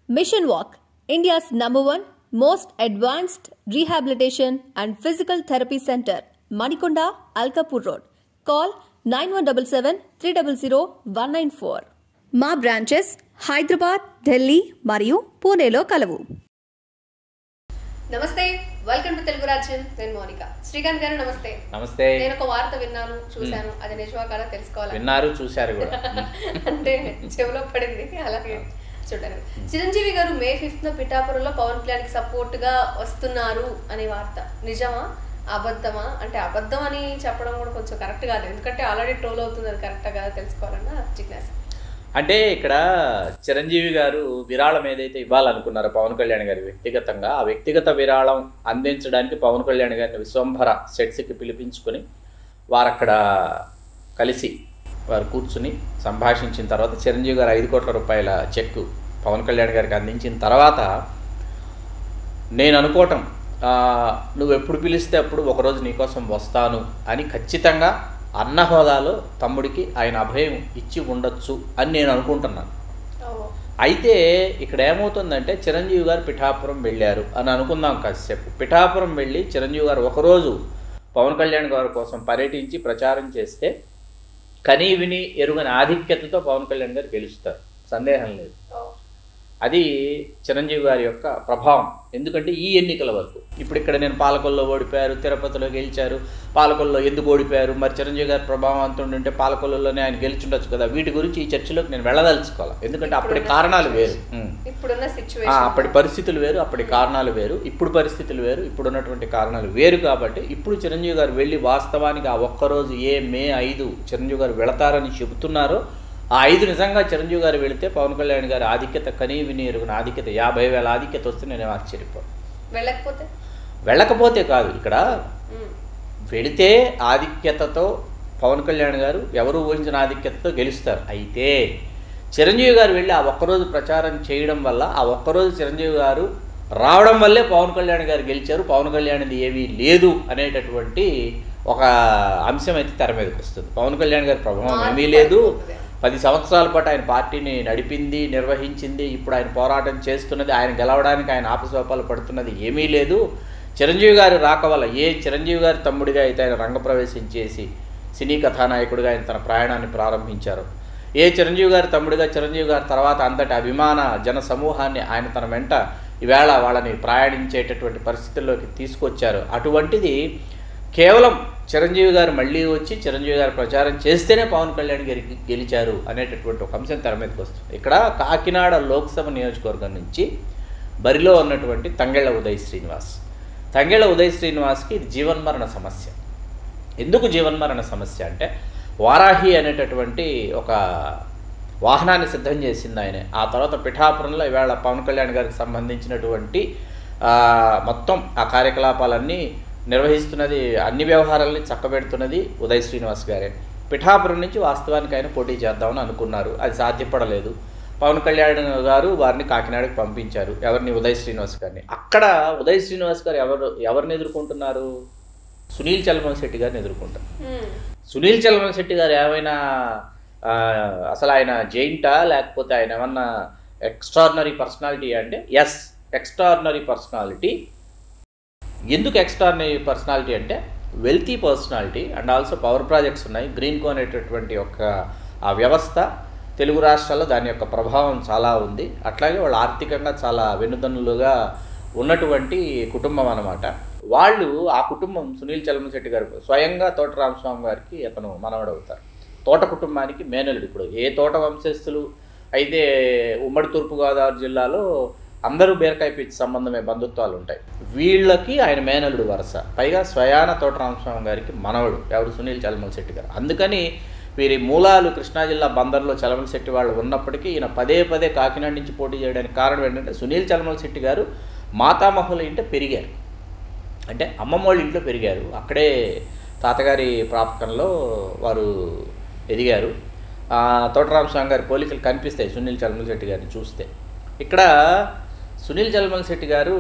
Mission Walk, India's number one most advanced rehabilitation and physical therapy center, Manikonda, Alkapur Road. Call 9177 300 194. మా branches Hyderabad Delhi మరియు పూణేలో కలవు నమస్తే welcome to Telugu రాజ్యం నేను మౌనిక శ్రీకాంత్ గారు నమస్తే నమస్తే నేను ఒక వార్త విన్నాను చూశాను అది నిజమా కాదా తెలుసుకోవాలి విన్నారు చూశారు కూడా అంటే చెవిలో పడింది అలాగే చూడండి చిరంజీవి గారు మే ఫిఫ్త్ న పిఠాపురంలో పవన్ కళ్యాణ్ కి సపోర్ట్ గా వస్తున్నారు అనే వార్త నిజమా అబద్ధమా అంటే అబద్ధం అని చెప్పడం కూడా కొంచెం కరెక్ట్ కాదు ఎందుకంటే ఆల్రెడీ ట్రోల్ అవుతుంది అది కరెక్ట్ కాదా తెలుసుకోవాలన్న జిజ్ఞాస అంటే ఇక్కడ చిరంజీవి గారు విరాళం ఏదైతే ఇవ్వాలనుకున్నారో పవన్ కళ్యాణ్ గారి వ్యక్తిగతంగా ఆ వ్యక్తిగత విరాళం అందించడానికి పవన్ కళ్యాణ్ గారిని విశ్వంభర సెట్స్కి పిలిపించుకొని వారు అక్కడ కలిసి వారు కూర్చుని సంభాషించిన తర్వాత చిరంజీవి గారు ఐదు కోట్ల రూపాయల చెక్కు పవన్ కళ్యాణ్ గారికి అందించిన తర్వాత నేను అనుకోవటం ఆ, నువ్వు ఎప్పుడు పిలిస్తే అప్పుడు ఒకరోజు నీకోసం వస్తాను అని ఖచ్చితంగా అన్న హోదాలో తమ్ముడికి ఆయన అభయం ఇచ్చి ఉండొచ్చు అని నేను అనుకుంటున్నాను ఓ, అయితే ఇక్కడ ఏమవుతుందంటే చిరంజీవి గారు పిఠాపురం వెళ్ళారు అని అనుకుందాం కాసేపు పిఠాపురం వెళ్ళి చిరంజీవి గారు ఒకరోజు పవన్ కళ్యాణ్ గారి కోసం పర్యటించి ప్రచారం చేస్తే కనీ విని ఎరుగని ఆధిక్యతతో పవన్ కళ్యాణ్ గారు గెలుస్తారు సందేహం లేదు ఓ, అది చిరంజీవి గారి యొక్క ప్రభావం ఎందుకంటే ఈ ఎన్నికల వరకు ఇప్పుడు ఇక్కడ నేను పాలకొల్లో ఓడిపోయారు తిరుపతిలో గెలిచారు పాలకొల్లో ఎందుకు ఓడిపోయారు మరి చిరంజీవి గారి ప్రభావం అంత ఉంటే పాలకొల్లులోనే ఆయన గెలిచుండొచ్చు కదా వీటి గురించి ఈ చర్చలోకి నేను వెళ్ళదలుచుకోవాలి ఎందుకంటే అప్పటి కారణాలు వేరు ఉం. ఇప్పుడున్న ఆ, సిచ్యువేషన్ అప్పటి పరిస్థితులు వేరు అప్పటి కారణాలు వేరు ఇప్పుడు పరిస్థితులు వేరు ఇప్పుడు ఉన్నటువంటి కారణాలు వేరు కాబట్టి ఇప్పుడు చిరంజీవి గారు వెళ్ళి వాస్తవానికి ఆ ఒక్కరోజు ఏ మే ఐదు చిరంజీవి గారు వెళతారని చెబుతున్నారో ఆ ఐదు నిజంగా చిరంజీవి గారు వెళితే పవన్ కళ్యాణ్ గారి ఆధిక్యత కనీ విని ఎరుగున ఆధిక్యత యాభై వేల ఆధిక్యత వస్తే నేను ఆశ్చర్యపోను వెళ్ళకపోతే వెళ్ళకపోతే కాదు ఇక్కడ ఉమ్, వెళితే ఆధిక్యతతో పవన్ కళ్యాణ్ గారు ఎవరు ఊహించిన ఆధిక్యతతో గెలుస్తారు అయితే చిరంజీవి గారు వెళ్ళి ఆ ఒక్కరోజు ప్రచారం చేయడం వల్ల ఆ ఒక్కరోజు చిరంజీవి గారు రావడం వల్లే పవన్ కళ్యాణ్ గారు గెలిచారు పవన్ కళ్యాణ్ది ఏమీ లేదు అనేటటువంటి ఒక అంశం అయితే తెర మీదకి వస్తుంది పవన్ కళ్యాణ్ గారి ప్రభావం ఏమీ లేదు పది సంవత్సరాల పాటు ఆయన పార్టీని నడిపింది నిర్వహించింది ఇప్పుడు ఆయన పోరాటం చేస్తున్నది ఆయన గెలవడానికి ఆయన ఆపసోపాలు పడుతున్నది ఏమీ లేదు చిరంజీవి గారి రాక వల్ల ఏ చిరంజీవి గారి తమ్ముడిగా అయితే ఆయన రంగప్రవేశం చేసి సినీ కథానాయకుడిగా ఆయన తన ప్రయాణాన్ని ప్రారంభించారు ఏ చిరంజీవి గారి తమ్ముడిగా చిరంజీవి గారి తర్వాత అంతటి అభిమాన జన సమూహాన్ని ఆయన తన వెంట ఈవేళ వాళ్ళని ప్రయాణించేటటువంటి పరిస్థితుల్లోకి తీసుకొచ్చారు అటువంటిది కేవలం చిరంజీవి గారు మళ్ళీ వచ్చి చిరంజీవి గారు ప్రచారం చేస్తేనే పవన్ కళ్యాణ్ గారికి గెలిచారు అనేటటువంటి ఒక అంశం తెర మీదకి వస్తుంది ఇక్కడ కాకినాడ లోక్సభ నియోజకవర్గం నుంచి బరిలో ఉన్నటువంటి తంగెళ్ళ ఉదయ్ శ్రీనివాస్ తంగెళ్ళ ఉదయ్ శ్రీనివాస్కి ఇది జీవన్మరణ సమస్య ఎందుకు జీవన్మరణ సమస్య అంటే వారాహి అనేటటువంటి ఒక వాహనాన్ని సిద్ధం చేసింది ఆయన ఆ తర్వాత పిఠాపురంలో ఇవాళ పవన్ కళ్యాణ్ గారికి సంబంధించినటువంటి ఆ, మొత్తం ఆ కార్యకలాపాలన్నీ నిర్వహిస్తున్నది అన్ని వ్యవహారాలని చక్కబెడుతున్నది ఉదయ్ శ్రీనివాస్ గారే పిఠాపురం నుంచి వాస్తవానికి ఆయన పోటీ చేద్దామని అనుకున్నారు అది సాధ్యపడలేదు పవన్ కళ్యాణ్ గారు వారిని కాకినాడకి పంపించారు ఎవరిని ఉదయ్ శ్రీనివాస్ గారిని అక్కడ ఉదయ్ శ్రీనివాస్ గారు ఎవరు ఎవరిని ఎదుర్కొంటున్నారు సునీల్ చలమల్ శెట్టి గారిని ఎదుర్కొంటారు ఉమ్. సునీల్ చలమల్ శెట్టి గారు ఏమైనా ఆ, అసలు ఆయన జైంటా లేకపోతే ఆయన ఏమన్నా ఎక్స్ట్రాడినరీ పర్సనాలిటీ అంటే ఎస్ ఎక్స్ట్రాడినరీ పర్సనాలిటీ ఎందుకు ఎక్స్ట్రాడినరీ పర్సనాలిటీ అంటే wealthy personality and also power projects ఉన్నాయి గ్రీన్ కో అనేటటువంటి ఒక ఆ వ్యవస్థ తెలుగు రాష్ట్రాల్లో దాని యొక్క ప్రభావం చాలా ఉంది అట్లాగే వాళ్ళు ఆర్థికంగా చాలా వెన్నుదన్నులుగా ఉన్నటువంటి కుటుంబం అన్నమాట వాళ్ళు ఆ కుటుంబం సునీల్ చలమశెట్టి గారు స్వయంగా తోట రామస్వామి గారికి అతను మనవడవుతారు తోట కుటుంబానికి మేనలుడు ఇప్పుడు ఏ తోట వంశస్థులు అయితే ఉమ్మడి తూర్పుగోదావరి జిల్లాలో అందరూ బీరకాయ పిచ్చి సంబంధమే బంధుత్వాలు ఉంటాయి వీళ్ళకి ఆయన మేనలుడు వరుస పైగా స్వయాన తోట రామస్వామి గారికి మనవడు ఎవరు సునీల్ చలమల శెట్టి గారు అందుకని వీరి మూలాలు కృష్ణా జిల్లా బందర్లో చలమల శెట్టి వాళ్ళు ఉన్నప్పటికీ ఈయన పదే పదే కాకినాడ నుంచి పోటీ చేయడానికి కారణం ఏంటంటే సునీల్ చలమల శెట్టి గారు మాతామహుల ఇంట పెరిగారు అంటే అమ్మమ్మ వాళ్ళ ఇంట్లో పెరిగారు అక్కడే తాతగారి ప్రాపకంలో వారు ఎదిగారు ఆ, తోటరామస్వామి గారి పోలికలు కనిపిస్తాయి సునీల్ చల్మల్ శెట్టి గారిని చూస్తే ఇక్కడ సునీల్ చల్మల్ శెట్టి గారు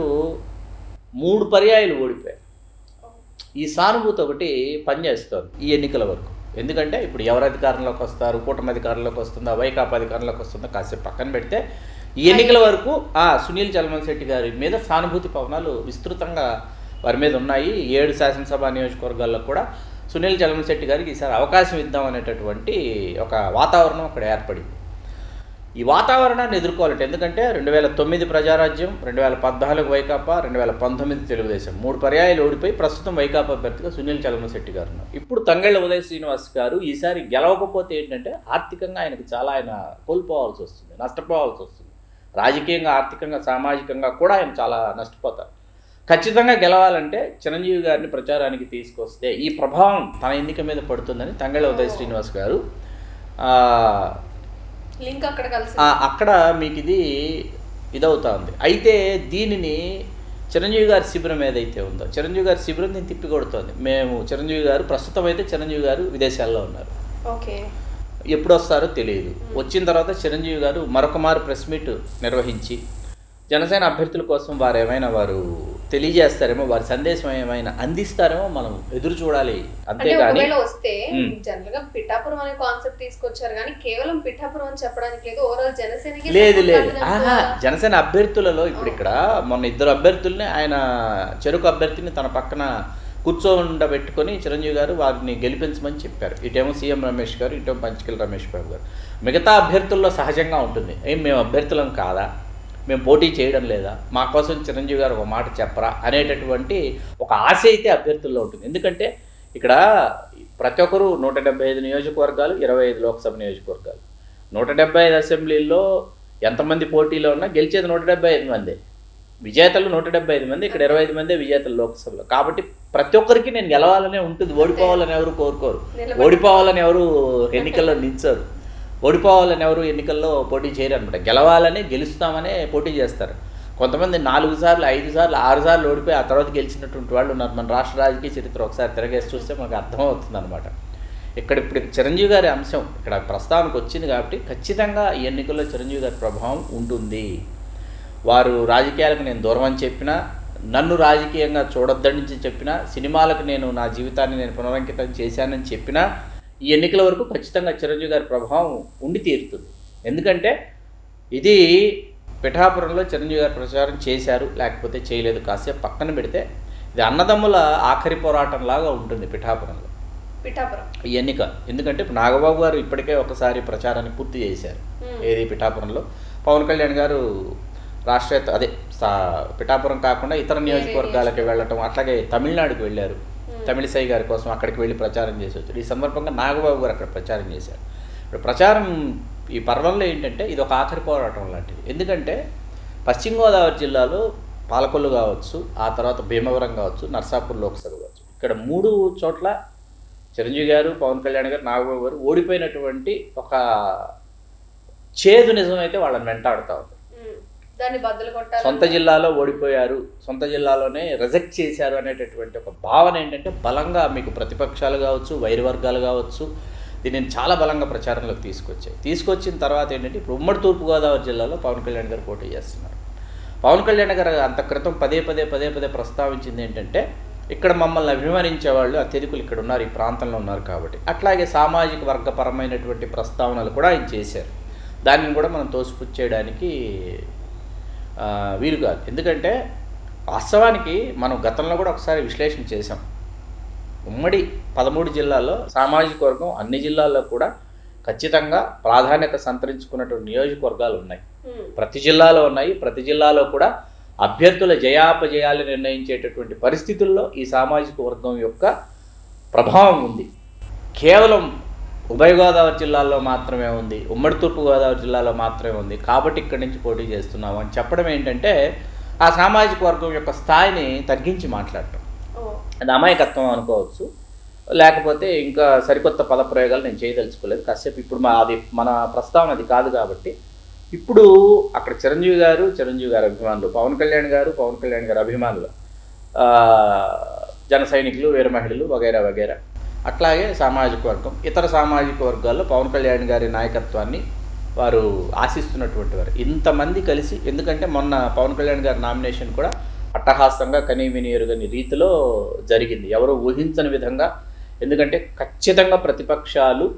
మూడు పర్యాయాలు ఓడిపోయారు ఈ సానుభూతి ఒకటి పనిచేస్తుంది ఈ ఎన్నికల వరకు ఎందుకంటే ఇప్పుడు ఎవరు అధికారంలోకి వస్తారు కూటమి అధికారంలోకి వస్తుందా వైకాపా అధికారంలోకి వస్తుందా కాసేపు పక్కన పెడితే ఈ ఎన్నికల వరకు ఆ సునీల్ చలమల్ శెట్టి గారి మీద సానుభూతి పవనాలు విస్తృతంగా వారి మీద ఉన్నాయి ఏడు శాసనసభ నియోజకవర్గాల్లో కూడా సునీల్ చలమల్ శెట్టి గారికి ఈసారి అవకాశం ఇద్దాం అనేటటువంటి ఒక వాతావరణం అక్కడ ఏర్పడింది ఈ వాతావరణాన్ని ఎదుర్కోవాలంటే ఎందుకంటే రెండు వేల తొమ్మిది ప్రజారాజ్యం రెండు వేల పద్నాలుగు వైకాపా రెండు వేల పంతొమ్మిది తెలుగుదేశం మూడు పర్యాయాలు ఓడిపోయి ప్రస్తుతం వైకాపా అభ్యర్థిగా సునీల్ చలమశెట్టి గారు ఉన్నారు ఇప్పుడు తంగళ్ళ ఉదయ్ శ్రీనివాస్ గారు ఈసారి గెలవకపోతే ఏంటంటే ఆర్థికంగా ఆయనకు చాలా ఆయన కోల్పోవాల్సి వస్తుంది నష్టపోవాల్సి వస్తుంది రాజకీయంగా ఆర్థికంగా సామాజికంగా కూడా ఆయన చాలా నష్టపోతారు ఖచ్చితంగా గెలవాలంటే చిరంజీవి గారిని ప్రచారానికి తీసుకొస్తే ఈ ప్రభావం తన ఎన్నిక మీద పడుతుందని తంగళ్ళ ఉదయ్ శ్రీనివాస్ గారు ఆ, లింక్ అక్కడ కలిసి ఆ, అక్కడ మీకు ఇది ఇదవుతా ఉంది అయితే దీనిని చిరంజీవి గారి శిబిరం ఏదైతే ఉందో చిరంజీవి గారి శిబిరం దీన్ని తిప్పి కొడుతోంది మేము చిరంజీవి గారు ప్రస్తుతం అయితే చిరంజీవి గారు విదేశాల్లో ఉన్నారు ఓకే ఎప్పుడు వస్తారో తెలియదు వచ్చిన తర్వాత చిరంజీవి గారు మరొక మారు ప్రెస్ మీట్ నిర్వహించి జనసేన అభ్యర్థుల కోసం వారు ఏమైనా వారు తెలియజేస్తారేమో వారి సందేశం ఏమైనా అందిస్తారేమో మనం ఎదురు చూడాలి అంటే అంతేగాని ఒకవేళ వస్తే మ్మ్. జనరల్ గా పిఠాపురం అనే కాన్సెప్ట్ తీసుకొచ్చారు కానీ కేవలం పిఠాపురం అని చెప్పడానికి లేదు ఓవరాల్ జనసేనకి లేదు support లేదు కాదని ఆహా అంటున్నారా? జనసేన అభ్యర్థులలో ఇప్పుడు ఇక్కడ మొన్న ఇద్దరు అభ్యర్థుల్ని ఆయన చెరుకు అభ్యర్థిని తన పక్కన కూర్చోండబెట్టుకొని చిరంజీవి గారు వారిని గెలిపించమని చెప్పారు ఇటేమో సీఎం రమేష్ గారు ఇటేమో పంచకిల్ రమేష్ బాబు గారు మిగతా అభ్యర్థుల్లో సహజంగా ఉంటుంది ఏం మేము అభ్యర్థులం కాదా మేము పోటీ చేయడం లేదా మా కోసం చిరంజీవి గారు ఒక మాట చెప్పరా అనేటటువంటి ఒక ఆశ అయితే అభ్యర్థుల్లో ఉంటుంది ఎందుకంటే ఇక్కడ ప్రతి ఒక్కరు నూట డెబ్బై ఐదు నియోజకవర్గాలు ఇరవై ఐదు లోక్సభ నియోజకవర్గాలు నూట డెబ్బై ఐదు అసెంబ్లీల్లో ఎంతమంది పోటీలో ఉన్నా గెలిచేది నూట డెబ్బై ఐదు మంది విజేతలు నూట డెబ్బై ఐదు మంది ఇక్కడ ఇరవై ఐదు మంది విజేతలు లోక్సభలో కాబట్టి ప్రతి ఒక్కరికి నేను గెలవాలనే ఉంటుంది ఓడిపోవాలని ఎవరు కోరుకోరు నిలబడి- ఓడిపోవాలని ఎవరు ఎన్నికల్లో నిలిచారు ఓడిపోవాలని ఎవరు ఎన్నికల్లో పోటీ చేయరు అనమాట గెలవాలని గెలుస్తామనే పోటీ చేస్తారు కొంతమంది నాలుగు సార్లు ఐదు సార్లు ఆరు సార్లు ఓడిపోయి ఆ తర్వాత గెలిచినటువంటి వాళ్ళు ఉన్నారు మన రాష్ట్ర రాజకీయ చరిత్ర ఒకసారి తిరగేసి చూస్తే మనకు అర్థమవుతుంది అనమాట ఇక్కడ ఇప్పుడు చిరంజీవి గారి అంశం ఇక్కడ ప్రస్తావనకు వచ్చింది కాబట్టి ఖచ్చితంగా ఈ ఎన్నికల్లో చిరంజీవి గారి ప్రభావం ఉంటుంది వారు రాజకీయాలకు నేను దూరం అని చెప్పినా నన్ను రాజకీయంగా చూడొద్దని చెప్పినా సినిమాలకు నేను నా జీవితాన్ని నేను పునరంకితం చేశానని చెప్పినా ఈ ఎన్నికల వరకు ఖచ్చితంగా చిరంజీవి గారి ప్రభావం ఉండి తీరుతుంది ఎందుకంటే ఇది పిఠాపురంలో చిరంజీవి గారు ప్రచారం చేశారు లేకపోతే చేయలేదు కాసేపు పక్కన పెడితే ఇది అన్నదమ్ముల ఆఖరి పోరాటం లాగా ఉంటుంది పిఠాపురంలో పిఠాపురం ఈ ఎన్నిక ఎందుకంటే ఇప్పుడు నాగబాబు గారు ఇప్పటికే ఒకసారి ప్రచారాన్ని పూర్తి చేశారు Hmm. ఏది పిఠాపురంలో పవన్ కళ్యాణ్ గారు రాష్ట్ర అదే సా- పిఠాపురం కాకుండా ఇతర నియోజకవర్గాలకి వెళ్ళటం అట్లాగే తమిళనాడుకి వెళ్ళారు తమిళిసై గారి కోసం అక్కడికి వెళ్ళి ప్రచారం చేసి వచ్చారు ఈ సందర్భంగా నాగబాబు గారు అక్కడ ప్రచారం చేశారు ఇప్పుడు ప్రచారం ఈ పర్వంలో ఏంటంటే ఇది ఒక ఆఖరి పోరాటం లాంటిది ఎందుకంటే పశ్చిమ గోదావరి జిల్లాలో పాలకొల్లు కావచ్చు ఆ తర్వాత భీమవరం కావచ్చు నర్సాపూర్ లోక్సభ కావచ్చు ఇక్కడ మూడు చోట్ల చిరంజీవి గారు పవన్ కళ్యాణ్ గారు నాగబాబు గారు ఓడిపోయినటువంటి ఒక చేదు నిజం అయితే వాళ్ళని వెంటాడుతూ ఉంది మ్మ్. దాన్ని బద్దలు కొట్టాలి సొంత జిల్లాలో ఓడిపోయారు సొంత జిల్లాలోనే రిజెక్ట్ చేశారు అనేటటువంటి ఒక భావన ఏంటంటే బలంగా మీకు ప్రతిపక్షాలు కావచ్చు వైరు వర్గాలు కావచ్చు దీనిని చాలా బలంగా ప్రచారంలోకి తీసుకొచ్చాయి తీసుకొచ్చిన తర్వాత ఏంటంటే ఇప్పుడు ఉమ్మడి తూర్పుగోదావరి జిల్లాలో పవన్ కళ్యాణ్ గారు పోటీ చేస్తున్నారు పవన్ కళ్యాణ్ గారు అంత క్రితం పదే పదే పదే పదే ప్రస్తావించింది ఏంటంటే ఇక్కడ మమ్మల్ని అభిమానించే వాళ్ళు అత్యధికులు ఇక్కడ ఉన్నారు ఈ ప్రాంతంలో ఉన్నారు కాబట్టి అట్లాగే సామాజిక వర్గపరమైనటువంటి ప్రస్తావనలు కూడా ఆయన చేశారు దానిని కూడా మనం తోసిపుచ్చేయడానికి ఆ, వీలు కాదు ఎందుకంటే వాస్తవానికి మనం గతంలో కూడా ఒకసారి విశ్లేషణ చేసాం ఉమ్మడి పదమూడు జిల్లాల్లో సామాజిక వర్గం అన్ని జిల్లాల్లో కూడా ఖచ్చితంగా ప్రాధాన్యత సంతరించుకున్నటువంటి నియోజకవర్గాలు ఉన్నాయి మ్మ్. ప్రతి జిల్లాలో ఉన్నాయి ప్రతి జిల్లాలో కూడా అభ్యర్థుల జయాపజయాలు నిర్ణయించేటటువంటి పరిస్థితుల్లో ఈ సామాజిక వర్గం యొక్క ప్రభావం ఉంది కేవలం ఉభయ గోదావరి జిల్లాలో మాత్రమే ఉంది ఉమ్మడి తూర్పు గోదావరి జిల్లాలో మాత్రమే ఉంది కాబట్టి ఇక్కడి నుంచి పోటీ చేస్తున్నాము అని చెప్పడం ఏంటంటే ఆ సామాజిక వర్గం యొక్క స్థాయిని తగ్గించి మాట్లాడటం ఓ అది అమాయకత్వం అనుకోవచ్చు లేకపోతే ఇంకా సరికొత్త పదప్రయోగాలు నేను చేయదలుచుకోలేదు కాసేపు ఇప్పుడు మా అది మన ప్రస్తావన అది కాదు కాబట్టి ఇప్పుడు అక్కడ చిరంజీవి గారు చిరంజీవి గారి అభిమానులు పవన్ కళ్యాణ్ గారు పవన్ కళ్యాణ్ గారి అభిమానులు ఆ, జన సైనికులు వీర మహిళలు వగైరా వగైరా అట్లాగే సామాజిక వర్గం ఇతర సామాజిక వర్గాల్లో పవన్ కళ్యాణ్ గారి నాయకత్వాన్ని వారు ఆశిస్తున్నటువంటి వారు ఇంతమంది కలిసి ఎందుకంటే మొన్న పవన్ కళ్యాణ్ గారి నామినేషన్ కూడా అట్టహాసంగా కనీవిని ఎరుగని రీతిలో జరిగింది ఎవరు ఊహించని విధంగా ఎందుకంటే ఖచ్చితంగా ప్రతిపక్షాలు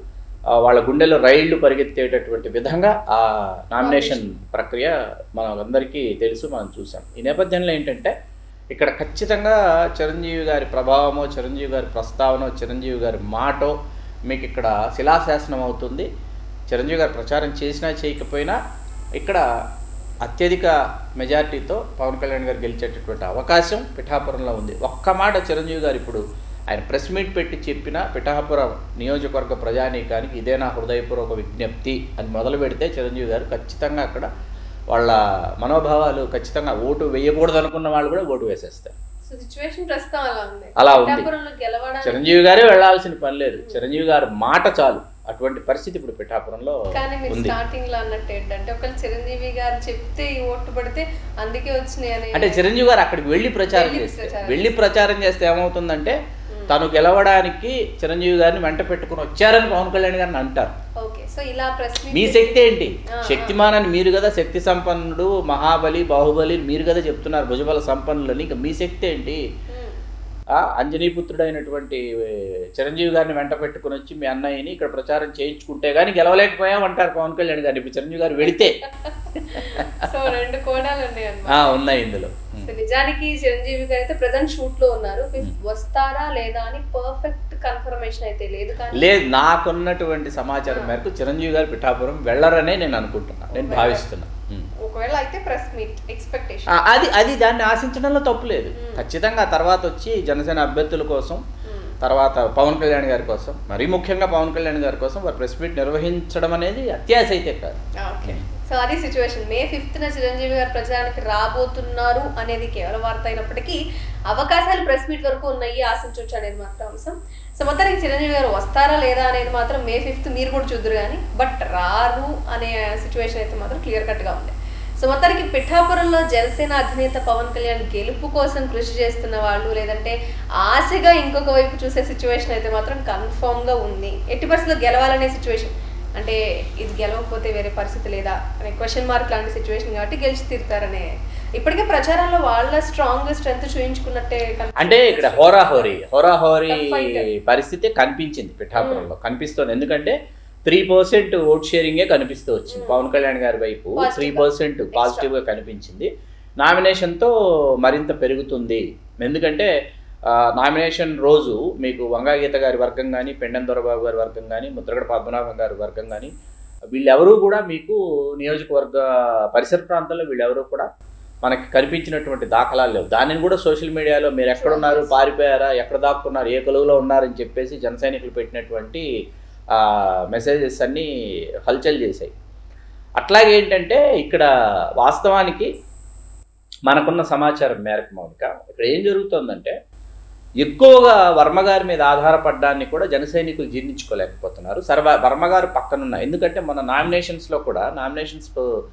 ఆ, వాళ్ళ గుండెలో రైళ్లు పరిగెత్తేటటువంటి విధంగా ఆ నామినేషన్ ప్రక్రియ మనందరికీ తెలుసు మనం చూసాం ఈ నేపథ్యంలో ఏంటంటే ఇక్కడ ఖచ్చితంగా చిరంజీవి గారి ప్రభావమో చిరంజీవి గారి ప్రస్తావనో చిరంజీవి గారి మాటో మీకు ఇక్కడ శిలాశాసనం అవుతుంది చిరంజీవి గారు ప్రచారం చేసినా చేయకపోయినా ఇక్కడ అత్యధిక మెజారిటీతో పవన్ కళ్యాణ్ గారు గెలిచేటటువంటి అవకాశం పిఠాపురంలో ఉంది ఒక్క మాట చిరంజీవి గారు ఇప్పుడు ఆయన ప్రెస్ మీట్ పెట్టి చెప్పిన పిఠాపురం నియోజకవర్గ ప్రజానీకానికి ఇదే నా హృదయపూర్వక విజ్ఞప్తి అని మొదలు పెడితే చిరంజీవి గారు ఖచ్చితంగా అక్కడ వాళ్ళ మనోభావాలు ఖచ్చితంగా ఓటు వేయకూడదు అనుకున్న వాళ్ళు కూడా ఓటు వేసేస్తారు సో సిచ్యువేషన్ ప్రస్తుతం అలా ఉంది అలా ఉంది. పిఠాపురంలో గెలవడానికి చిరంజీవి గారే వెళ్ళాల్సిన పని లేదు చిరంజీవి గారి మాట చాలు అటువంటి పరిస్థితి ఇప్పుడు పిఠాపురంలో కానీ మీరు ఉంది స్టార్టింగ్ లో అన్నట్టు ఏంటంటే ఒకవేళ చిరంజీవి గారు చెప్తే ఈ ఓట్లు పడితే అందుకే వచ్చినాయి అని అంటే చిరంజీవి గారు అక్కడికి వెళ్ళి ప్రచారం వెళ్ళి చేస్తే ప్రచారం వెళ్ళి ప్రచారం చేస్తే ఏమవుతుందంటే తను గెలవడానికి చిరంజీవి గారిని వెంట పెట్టుకుని వచ్చారని పవన్ కళ్యాణ్ గారిని అంటారు ఓకే సో ఇలా ప్రెస్ మీ శక్తి ఏంటి ఆ, శక్తిమాన్ అని మీరు కదా శక్తి సంపన్నుడు మహాబలి బాహుబలి మీరు కదా చెప్తున్నారు భుజబల సంపన్నులని ఇంకా మీ శక్తి ఏంటి ఆ అంజనీపుత్రుడైనటువంటి ఏ, చిరంజీవి గారిని వెంట పెట్టుకుని వచ్చి మీ అన్నయ్యని ఇక్కడ ప్రచారం చేయించుకుంటే కానీ గెలవలేకపోయామంటారు పవన్ కళ్యాణ్ గారిని ఇప్పుడు చిరంజీవి గారు వెళితే సో రెండు కోణాలు ఉన్నాయి అన్నమాట ఆ, ఉన్నాయి ఇందులో సో నిజానికి చిరంజీవి గారు అయితే ప్రజెంట్ షూట్ లో ఉన్నారు వస్తారా లేదా అని పర్ఫెక్ట్ కన్ఫర్మేషన్ అయితే లేదు కానీ లేదు నాకున్నటువంటి సమాచారం మేరకు చిరంజీవి గారు పిఠాపురం వెళ్ళరనే నేను అనుకుంటున్నా నేను భావిస్తున్నా ఉం. ఒకవేళ అయితే ప్రెస్ మీట్ ఎక్స్పెక్టేషన్ ఆ, అది అది దాన్ని ఆశించడంలో తప్పు లేదు ఖచ్చితంగా ఆ తర్వాత వచ్చి జనసేన అభ్యర్థుల కోసం తర్వాత పవన్ కళ్యాణ్ గారి కోసం మరీ ముఖ్యంగా పవన్ కళ్యాణ్ గారి కోసం వారు ప్రెస్ మీట్ నిర్వహించడం అనేది అత్యాశ అయితే కాదు ఓకే సో అది సిచ్యువేషన్ మే ఫిఫ్త్ న చిరంజీవి గారు ప్రచారానికి రాబోతున్నారు అనేది కేవలం వార్త అయినప్పటికీ అవకాశాలు ప్రెస్ మీట్ వరకు ఉన్నాయి ఆశించవచ్చు అనేది మాత్రం అంశం సో మొత్తానికి చిరంజీవి గారు వస్తారా లేదా అనేది మాత్రం మే ఫిఫ్త్ మీరు కూడా చూద్దరు కానీ బట్ రారు అనే సిచ్యువేషన్ అయితే మాత్రం క్లియర్ కట్గా ఉంది సో మొత్తానికి పిఠాపురంలో జనసేన అధినేత పవన్ కళ్యాణ్ గెలుపు కోసం కృషి చేస్తున్న వాళ్ళు లేదంటే ఆశగా ఇంకొక వైపు చూసే సిచ్యువేషన్ అయితే మాత్రం కన్ఫామ్ గా ఉంది ఎట్టి పరిస్థితుల్లో గెలవాలనే సిచ్యువేషన్ అంటే ఇది గెలవకపోతే వేరే పరిస్థితి లేదా అనే క్వశ్చన్ మార్క్ లాంటి సిచ్యువేషన్ కాబట్టి గెలిచి తీరుతారనే ఇప్పటికే ప్రచారంలో వాళ్ళ స్ట్రాంగ్ స్ట్రెంత్ చూయించుకున్నట్టే కనిపిస్తుంది. అంటే ఇక్కడ హోరాహోరీ హోరాహోరీ Tough fight. పరిస్థితి కనిపించింది పిఠాపురంలో కనిపిస్తోంది ఎందుకంటే త్రీ పర్సెంట్ ఓట్ షేరింగే కనిపిస్తూ వచ్చింది పవన్ కళ్యాణ్ గారి వైపు Positive త్రీ గా. Percent Extra. పాజిటివ్ గా కనిపించింది నామినేషన్తో మరింత పెరుగుతుంది ఎందుకంటే ఆ, నామినేషన్ రోజు మీకు వంగాగీత గారి వర్గం కానీ పెండెం దొరబాబు గారి వర్గం కానీ ముద్రగడ పద్మనాభం గారి వర్గం కానీ వీళ్ళెవరూ కూడా మీకు నియోజకవర్గ పరిసర ప్రాంతాల్లో వీళ్ళెవరూ కూడా మనకి కనిపించినటువంటి దాఖలాలు లేవు దానిని కూడా సోషల్ మీడియాలో మీరు ఎక్కడున్నారు పారిపోయారా ఎక్కడ దాక్కున్నారు ఏ కొలువులో ఉన్నారని చెప్పేసి జన సైనికులు పెట్టినటువంటి మెసేజెస్ అన్నీ హల్చల్ చేశాయి అట్లాగే ఏంటంటే ఇక్కడ వాస్తవానికి మనకున్న సమాచారం మేరకు మౌనిక ఇక్కడ ఏం జరుగుతుందంటే ఎక్కువగా వర్మగారి మీద ఆధారపడ్డాన్ని కూడా జన సైనికులు జీర్ణించుకోలేకపోతున్నారు సర్వ వర్మగారు పక్కనున్న ఎందుకంటే మన నామినేషన్స్లో కూడా నామినేషన్స్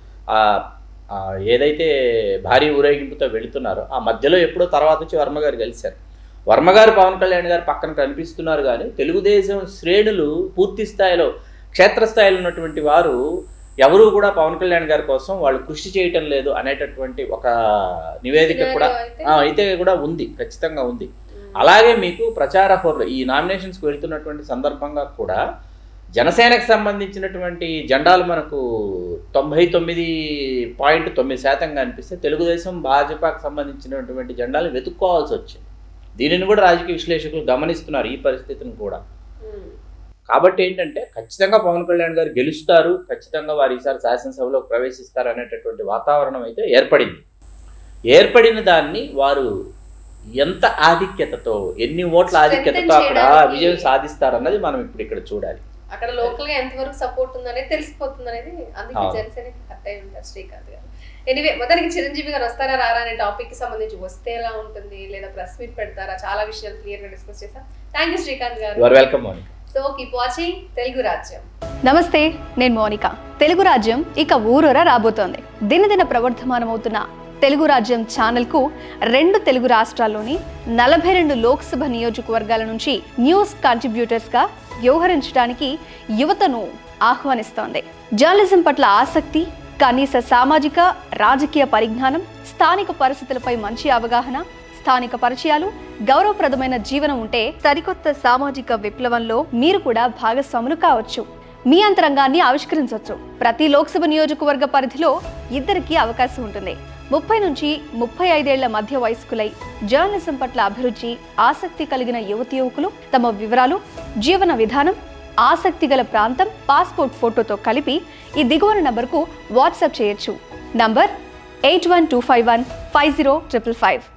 ఏదైతే భారీ ఊరేగింపుతో వెళుతున్నారో ఆ మధ్యలో ఎప్పుడో తర్వాత వచ్చి వర్మగారు కలిశారు వర్మగారు పవన్ కళ్యాణ్ గారు పక్కన కనిపిస్తున్నారు కానీ తెలుగుదేశం శ్రేణులు పూర్తి స్థాయిలో క్షేత్రస్థాయిలో ఉన్నటువంటి వారు ఎవరూ కూడా పవన్ కళ్యాణ్ గారి కోసం వాళ్ళు కృషి చేయటం లేదు అనేటటువంటి ఒక నివేదిక కూడా Scenario అయితే- ఆ, అయితే కూడా ఉంది ఖచ్చితంగా ఉంది అలాగే మీకు ప్రచార హోర్లు ఈ నామినేషన్స్కి వెళ్తున్నటువంటి సందర్భంగా కూడా జనసేనకు సంబంధించినటువంటి జెండాలు మనకు తొంభై తొమ్మిది పాయింట్ తొమ్మిది శాతంగా అనిపిస్తే తెలుగుదేశం భాజపాకు సంబంధించినటువంటి జెండాలు వెతుక్కోవాల్సి వచ్చింది దీనిని కూడా రాజకీయ విశ్లేషకులు గమనిస్తున్నారు ఈ పరిస్థితిని కూడా ఉమ్. కాబట్టి ఏంటంటే ఖచ్చితంగా పవన్ కళ్యాణ్ గారు గెలుస్తారు ఖచ్చితంగా వారు ఈసారి శాసనసభలో ప్రవేశిస్తారు అనేటటువంటి వాతావరణం అయితే ఏర్పడింది ఏర్పడిన దాన్ని వారు ఎంత ఆధిక్యతతో ఎన్ని ఓట్ల ఆధిక్యతతో అక్కడ చేయడానికి- విజయం సాధిస్తారన్నది మనం ఇప్పుడు ఇక్కడ చూడాలి అక్కడ లోకల్ గా ఎంతవరకు సపోర్ట్ ఉందనేది తెలిసిపోతుంది అనేది అందుకే అవును. జనసేన కట్ అయి ఉంటారు శ్రీకాంత్ గారు ఎనివే మొదటికి చిరంజీవి గారు వస్తారా రారా అనే టాపిక్ కి సంబంధించి వస్తే ఎలా ఉంటుంది లేదా ప్రెస్ మీట్ పెడతారా చాలా విషయాలు క్లియర్ గా డిస్కస్ చేసాం thank you Srikanth garu your welcome Mounika so keep watching Telugu Rajyam నమస్తే నేను మోనిక తెలుగు రాజ్యం ఇక ఊరూర రాబోతోంది దినదిన ప్రవర్ధమానమవుతున్న తెలుగు రాజ్యం ఛానల్కు రెండు తెలుగు రాష్ట్రాల్లోని నలభై రెండు లోక్సభ నియోజకవర్గాల నుంచి న్యూస్ కంట్రిబ్యూటర్స్గా వ్యవహరించడానికి యువతను ఆహ్వానిస్తోంది జర్నలిజం పట్ల ఆసక్తి కనీస సామాజిక రాజకీయ పరిజ్ఞానం స్థానిక పరిస్థితులపై మంచి అవగాహన స్థానిక పరిచయాలు గౌరవప్రదమైన జీవనం ఉంటే సరికొత్త సామాజిక విప్లవంలో మీరు కూడా భాగస్వాములు కావచ్చు మీ అంతరంగాన్ని ఆవిష్కరించవచ్చు ప్రతి లోక్సభ నియోజకవర్గ పరిధిలో ఇద్దరికి అవకాశం ఉంటుంది ముప్పై నుంచి ముప్పై ఐదేళ్ల మధ్య వయస్కులై జర్నలిజం పట్ల అభిరుచి ఆసక్తి కలిగిన యువతి యువకులు తమ వివరాలు జీవన విధానం ఆసక్తి గల ప్రాంతం పాస్పోర్ట్ ఫోటోతో కలిపి ఈ దిగువన నంబర్కు వాట్సాప్ చేయొచ్చు number eight one two five one five zero triple five